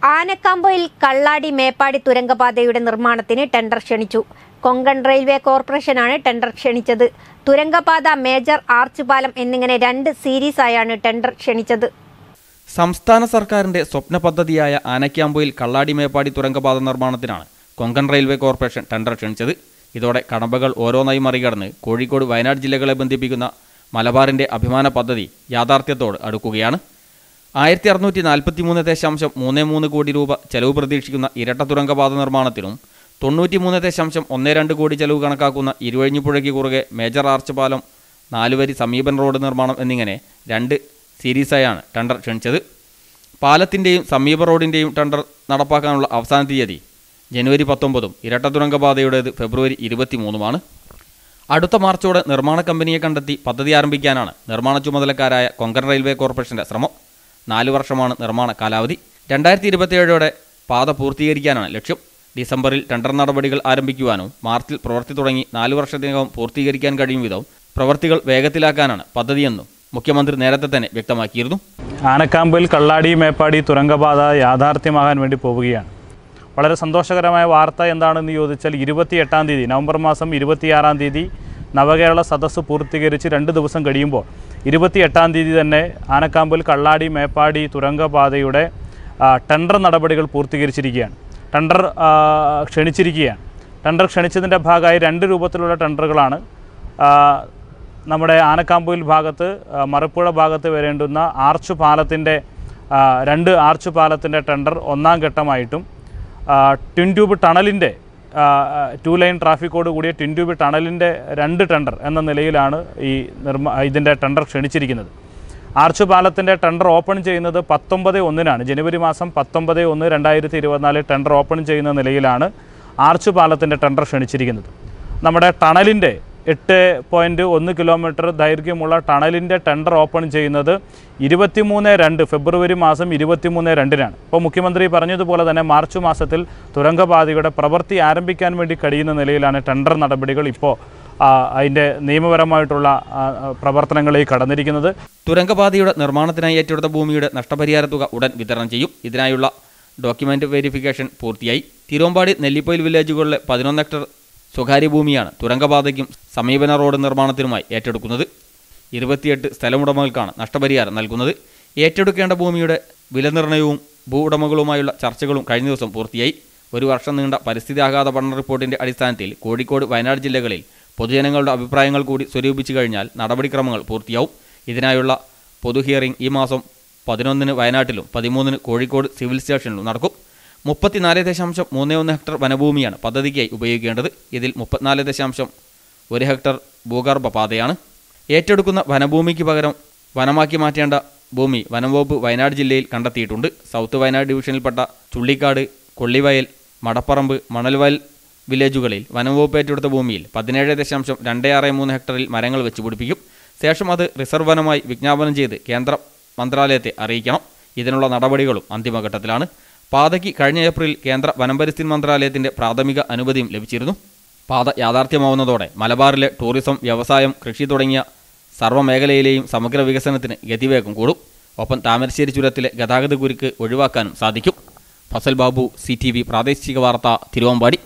ആനക്കാമ്പയിൽ കള്ളാടി മേപ്പാടി തുരങ്കപാതയുടെ നിർമ്മാണത്തിന് ടെൻഡർ ക്ഷണിച്ചു Konkan railway കോർപ്പറേഷനാണ് tender ക്ഷണിച്ചത് തുരങ്കപാത മേജർ ആർച്ച് പാലം എന്നിങ്ങനെ രണ്ട് സീരീസായാണ് ടെൻഡർ ക്ഷണിച്ചത് സംസ്ഥാന സർക്കാരിന്റെ സ്വപ്ന പദ്ധതിയായ ആനക്യാമ്പൊയിൽ കള്ളാടി മേപ്പാടി തുരങ്കപാത നിർമ്മാണത്തിനാണ് കൊങ്കൺ റെയിൽവേ കോർപ്പറേഷൻ ടെൻഡർ ക്ഷണിച്ചത് ഇതോടെ കടമ്പകൾ ഓരോന്നായി മറികടന്ന് കോഴിക്കോട് വയനാട് ജില്ലകളെ ബന്ധിപ്പിക്കുന്ന മലബാറിന്റെ അഭിമാന പദ്ധതി യാഥാർത്ഥ്യത്തോട് അടുക്കുകയാണ് ആയിരത്തി അറുന്നൂറ്റി നാൽപ്പത്തി മൂന്ന് ദശാംശം മൂന്ന് മൂന്ന് കോടി രൂപ ചെലവ് പ്രതീക്ഷിക്കുന്ന ഇരട്ട തുരങ്കപാത നിർമ്മാണത്തിനും തൊണ്ണൂറ്റി മൂന്ന് ദശാംശം ഒന്ന് രണ്ട് കോടി ചെലവ് കണക്കാക്കുന്ന ഇരുവഴിഞ്ഞിപ്പുഴയ്ക്ക് കുറുകെ മേജർ ആർച്ച് പാലം നാലുവരി സമീപൻ റോഡ് നിർമ്മാണം എന്നിങ്ങനെ രണ്ട് സീരീസായാണ് ടെൻഡർ ക്ഷണിച്ചത് പാലത്തിൻ്റെയും സമീപ റോഡിൻ്റെയും ടെൻഡർ നടപ്പാക്കാനുള്ള അവസാന തീയതി ജനുവരി പത്തൊമ്പതും ഇരട്ട തുരങ്കപാതയുടേത് ഫെബ്രുവരി ഇരുപത്തിമൂന്നുമാണ് അടുത്ത മാർച്ചോടെ നിർമ്മാണ കമ്പനിയെ കണ്ടെത്തി പദ്ധതി ആരംഭിക്കാനാണ് നിർമ്മാണ ചുമതലക്കാരായ കൊങ്കൺ റെയിൽവേ കോർപ്പറേഷന്റെ ശ്രമം നാല് വർഷമാണ് നിർമ്മാണ കാലാവധി രണ്ടായിരത്തി ഇരുപത്തിയേഴോടെ പാത പൂർത്തീകരിക്കാനാണ് ലക്ഷ്യം ഡിസംബറിൽ ടെൻഡർ നടപടികൾ ആരംഭിക്കുവാനും മാർച്ചിൽ പ്രവൃത്തി തുടങ്ങി നാല് വർഷത്തിനകം പൂർത്തീകരിക്കാൻ കഴിയും വിധം പ്രവൃത്തികൾ വേഗത്തിലാക്കാനാണ് പദ്ധതിയെന്നും മുഖ്യമന്ത്രി നേരത്തെ തന്നെ വ്യക്തമാക്കിയിരുന്നു ആനക്കാമ്പിൽ കള്ളാടി മേപ്പാടി തുരങ്കപാത യാഥാർത്ഥ്യമാകാൻ വേണ്ടി പോവുകയാണ് വളരെ സന്തോഷകരമായ വാർത്ത എന്താണെന്ന് ചോദിച്ചാൽ ഇരുപത്തിയെട്ടാം തീയതി നവംബർ മാസം ഇരുപത്തിയാറാം തീയതി നവകേരള സദസ്സ് പൂർത്തീകരിച്ച് രണ്ട് ദിവസം കഴിയുമ്പോൾ ഇരുപത്തിയെട്ടാം തീയതി തന്നെ ആനക്കാമ്പിൽ കള്ളാടി മേപ്പാടി തുരങ്കപാതയുടെ ആ, ടെൻഡർ നടപടികൾ പൂർത്തീകരിച്ചിരിക്കുകയാണ് ടെൻഡർ ആ, ക്ഷണിച്ചിരിക്കുകയാണ് ടെൻഡർ ക്ഷണിച്ചതിൻ്റെ ഭാഗമായി രണ്ട് രൂപത്തിലുള്ള ടെൻഡറുകളാണ് ആ, നമ്മുടെ ആനക്കാമ്പുയിൽ ഭാഗത്ത് ആ, മറുപ്പുഴ ഭാഗത്ത് വരേണ്ടുന്ന ആർച്ച് പാലത്തിൻ്റെ ആ, രണ്ട് ആർച്ച് പാലത്തിൻ്റെ ടെൻഡർ ഒന്നാം ഘട്ടമായിട്ടും ആ, ട്വിൻ ട്യൂബ് ടണലിൻ്റെ ആ, ആ, ടു ലൈൻ ട്രാഫിക്കോട് കൂടിയ ട്വിൻ ട്യൂബ് ടണലിൻ്റെ രണ്ട് ടെൻഡർ എന്ന നിലയിലാണ് ഈ നിർമ്മ ഇതിൻ്റെ ടെൻഡർ ക്ഷണിച്ചിരിക്കുന്നത് ആർച്ച് പാലത്തിൻ്റെ ടെൻഡർ ഓപ്പൺ ചെയ്യുന്നത് പത്തൊമ്പത് ഒന്നിനാണ് ജനുവരി മാസം പത്തൊമ്പത് ഒന്ന് രണ്ടായിരത്തി ഇരുപത്തിനാല് ടെൻഡർ ഓപ്പൺ ചെയ്യുന്ന നിലയിലാണ് ആർച്ച് പാലത്തിൻ്റെ ടെൻഡർ ക്ഷണിച്ചിരിക്കുന്നത് നമ്മുടെ ടണലിൻ്റെ എട്ട് പോയിൻറ്റ് ഒന്ന് കിലോമീറ്റർ ദൈർഘ്യമുള്ള ടണലിൻ്റെ ടെൻഡർ ഓപ്പൺ ചെയ്യുന്നത് ഇരുപത്തിമൂന്ന് രണ്ട് ഫെബ്രുവരി മാസം ഇരുപത്തിമൂന്ന് രണ്ടിനാണ് ഇപ്പോൾ മുഖ്യമന്ത്രി പറഞ്ഞതുപോലെ തന്നെ മാർച്ച് മാസത്തിൽ തുരങ്കപാതയുടെ പ്രവൃത്തി ആരംഭിക്കാൻ വേണ്ടി കഴിയുന്ന നിലയിലാണ് ടെൻഡർ നടപടികൾ ഇപ്പോൾ ആ, അതിൻ്റെ നിയമപരമായിട്ടുള്ള ആ, ആ, പ്രവർത്തനങ്ങളിലേക്ക് കടന്നിരിക്കുന്നത് തുരങ്കപാതയുടെ നിർമ്മാണത്തിനായി ഏറ്റെടുത്ത ഭൂമിയുടെ നഷ്ടപരിഹാര തുക ഉടൻ വിതരണം ചെയ്യും ഇതിനായുള്ള ഡോക്യുമെന്റ് വെരിഫിക്കേഷൻ പൂർത്തിയായി തിരുവമ്പാടി നെല്ലിപ്പൊയിൽ വില്ലേജുകളിലെ പതിനൊന്ന് ഹെക്ടർ സ്വകാര്യ ഭൂമിയാണ് തുരങ്കപാതയ്ക്കും സമീപന റോഡ് നിർമ്മാണത്തിനുമായി ഏറ്റെടുക്കുന്നത് ഇരുപത്തിയെട്ട് സ്ഥലമുടമകൾക്കാണ് നഷ്ടപരിഹാരം നൽകുന്നത് ഏറ്റെടുക്കേണ്ട ഭൂമിയുടെ വില നിർണ്ണയവും ഭൂ ഉടമകളുമായുള്ള ചർച്ചകളും കഴിഞ്ഞ ദിവസം പൂർത്തിയായി ഒരു വർഷം നീണ്ട പരിസ്ഥിതി ആഘാത പഠന റിപ്പോർട്ടിന്റെ അടിസ്ഥാനത്തിൽ കോഴിക്കോട് വയനാട് ജില്ലകളിൽ പൊതുജനങ്ങളുടെ അഭിപ്രായങ്ങൾ കൂടി സ്വരൂപിച്ചു കഴിഞ്ഞാൽ നടപടിക്രമങ്ങൾ പൂർത്തിയാവും ഇതിനായുള്ള പൊതു ഹിയറിംഗ് ഈ മാസം പതിനൊന്നിന് വയനാട്ടിലും പതിമൂന്നിന് കോഴിക്കോട് സിവിൽ സ്റ്റേഷനിലും നടക്കും മുപ്പത്തിനാല് ദശാംശം മൂന്ന് ഒന്ന് ഹെക്ടർ വനഭൂമിയാണ് പദ്ധതിക്കായി ഉപയോഗിക്കേണ്ടത് ഇതിൽ മുപ്പത്തിനാല് ദശാംശം ഒരു ഹെക്ടർ ഭൂഗർഭ പാതയാണ് ഏറ്റെടുക്കുന്ന വനഭൂമിക്ക് പകരം വനമാക്കി മാറ്റേണ്ട ഭൂമി വനംവകുപ്പ് വയനാട് ജില്ലയിൽ കണ്ടെത്തിയിട്ടുണ്ട് സൗത്ത് വയനാട് ഡിവിഷനിൽപ്പെട്ട ചുള്ളിക്കാട് കൊള്ളിവയൽ മടപ്പറമ്പ് മണൽവയൽ വില്ലേജുകളിൽ വനംവകുപ്പ് ഏറ്റെടുത്ത ഭൂമിയിൽ പതിനേഴ് ദശാംശം രണ്ട് ആറ് മൂന്ന് ഹെക്ടറിൽ മരങ്ങൾ വെച്ച് പിടിപ്പിക്കും ശേഷം അത് റിസർവ് വനമായി വിജ്ഞാപനം ചെയ്ത് കേന്ദ്ര മന്ത്രാലയത്തെ അറിയിക്കണം ഇതിനുള്ള നടപടികളും അന്തിമഘട്ടത്തിലാണ് പാതയ്ക്ക് കഴിഞ്ഞ ഏപ്രിൽ കേന്ദ്ര വനം പരിസ്ഥിതി മന്ത്രാലയത്തിന്റെ പ്രാഥമിക അനുമതിയും ലഭിച്ചിരുന്നു പാത യാഥാർത്ഥ്യമാവുന്നതോടെ മലബാറിലെ ടൂറിസം വ്യവസായം കൃഷി തുടങ്ങിയ സർവ്വമേഖലയിലെയും സമഗ്ര വികസനത്തിന് ഗതിവേഗം കൂടും ഒപ്പം താമരശ്ശേരി ചുരത്തിലെ ഗതാഗത കുരുക്ക് ഒഴിവാക്കാനും സാധിക്കും Fasal Babu C T V പ്രാദേശിക വാർത്ത തിരുവമ്പാടി